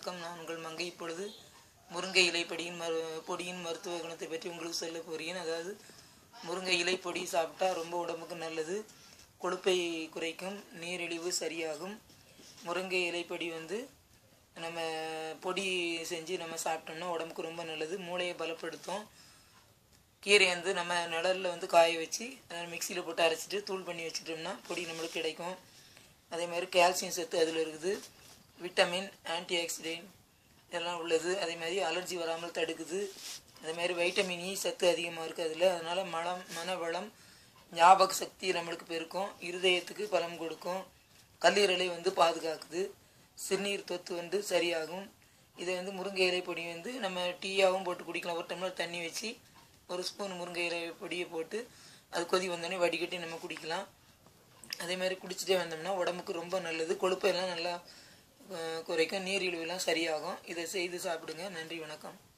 வணக்கம் நான் உங்கள் மங்கை இப்பொழுது முருங்கை இலை பொடியின் மரு பொடியின் மருத்துவ குணத்தை பற்றி உங்களுக்கு சொல்ல போகிறேன் அதாவது முருங்கை இலை பொடி சாப்பிட்டா ரொம்ப உடம்புக்கு நல்லது கொழுப்பை குறைக்கும் நீரிழிவு சரியாகும் முருங்கை இலை பொடி வந்து நம்ம பொடி செஞ்சு நம்ம சாப்பிட்டோம்னா உடம்புக்கு ரொம்ப நல்லது மூளையை பலப்படுத்தும் கீரை வந்து நம்ம நிழலில் வந்து காய வச்சு மிக்சியில் போட்டு அரைச்சிட்டு தூள் பண்ணி வச்சுட்டோம்னா பொடி நம்மளுக்கு கிடைக்கும் அதே மாதிரி கால்சியம் சத்து அதில் இருக்குது விட்டமின் ஆன்டி ஆக்சிடென்ட் இதெல்லாம் உள்ளது அதே மாதிரி அலர்ஜி வராமல் தடுக்குது அதே மாதிரி வைட்டமின் இ சத்து அதிகமாக இருக்குது அதில் அதனால் மலம் மனவளம் ஞாபக சக்தி நம்மளுக்கு பெருக்கும் இருதயத்துக்கு பலம் கொடுக்கும் கல்லீரலை வந்து பாதுகாக்குது சிறுநீர் தொத்து வந்து சரியாகும் இதை வந்து முருங்கை இலை பொடி வந்து நம்ம டீயாகவும் போட்டு குடிக்கலாம் ஒரு டம்ளர் தண்ணி வச்சு ஒரு ஸ்பூன் முருங்கை இலை பொடியை போட்டு அது கொதி வந்தோடனே வடிகட்டி நம்ம குடிக்கலாம் அதே மாதிரி குடிச்சிட்டே வந்தோம்னா உடம்புக்கு ரொம்ப நல்லது கொழுப்பெல்லாம் நல்லா அஹ், குறைக்கும் நீரிழிவுலாம் சரியாகும் இதை செய்து சாப்பிடுங்க நன்றி வணக்கம்